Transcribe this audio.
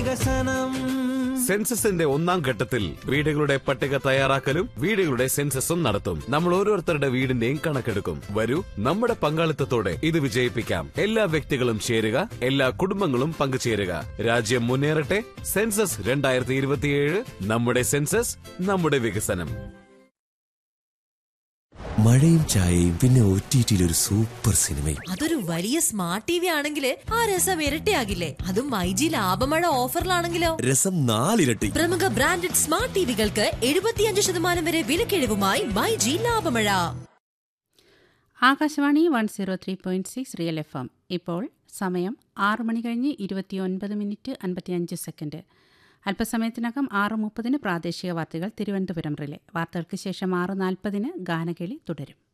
വികസനം സെൻസസിന്റെ ഒന്നാം ഘട്ടത്തിൽ വീടുകളുടെ പട്ടിക തയ്യാറാക്കലും വീടുകളുടെ സെൻസസും നടത്തും നമ്മൾ ഓരോരുത്തരുടെ വീടിന്റെയും കണക്കെടുക്കും വരൂ നമ്മുടെ പങ്കാളിത്തത്തോടെ ഇത് വിജയിപ്പിക്കാം എല്ലാ വ്യക്തികളും ചേരുക എല്ലാ കുടുംബങ്ങളും പങ്കുചേരുക രാജ്യം മുന്നേറട്ടെ സെൻസസ് രണ്ടായിരത്തി ഇരുപത്തിയേഴ് നമ്മുടെ സെൻസസ് നമ്മുടെ വികസനം മഴയും ചായയും പിന്നെ ഒ ടി ടിയിൽ ഒരു സൂപ്പർ സിനിമയും അതൊരു വലിയ സ്മാർട്ട് ടി വി ആണെങ്കിൽ ആ രസം ഇരട്ടിയാകില്ലേ അതും മൈജി ലാഭമഴ ഓഫറിലാണെങ്കിലോ രസം നാലിരട്ടി പ്രമുഖ ബ്രാൻഡഡ് സ്മാർട്ട് ടിവികൾക്ക് എഴുപത്തിയഞ്ച് ശതമാനം വരെ വിലക്കിഴിവുമായി മൈജി ലാഭമഴ Akashvani one zero three point six real F M ഇപ്പോൾ സമയം ആറ് മണി കഴിഞ്ഞ് ഇരുപത്തിയൊൻപത് മിനിറ്റ് അൻപത്തിയഞ്ച് സെക്കൻഡ് അല്പസമയത്തിനകം ആറ് മുപ്പതിന് പ്രാദേശിക വാർത്തകൾ തിരുവനന്തപുരം റിലേ വാർത്തകൾക്ക് ശേഷം ആറ് നാൽപ്പതിന് ഗാനകേളി തുടരും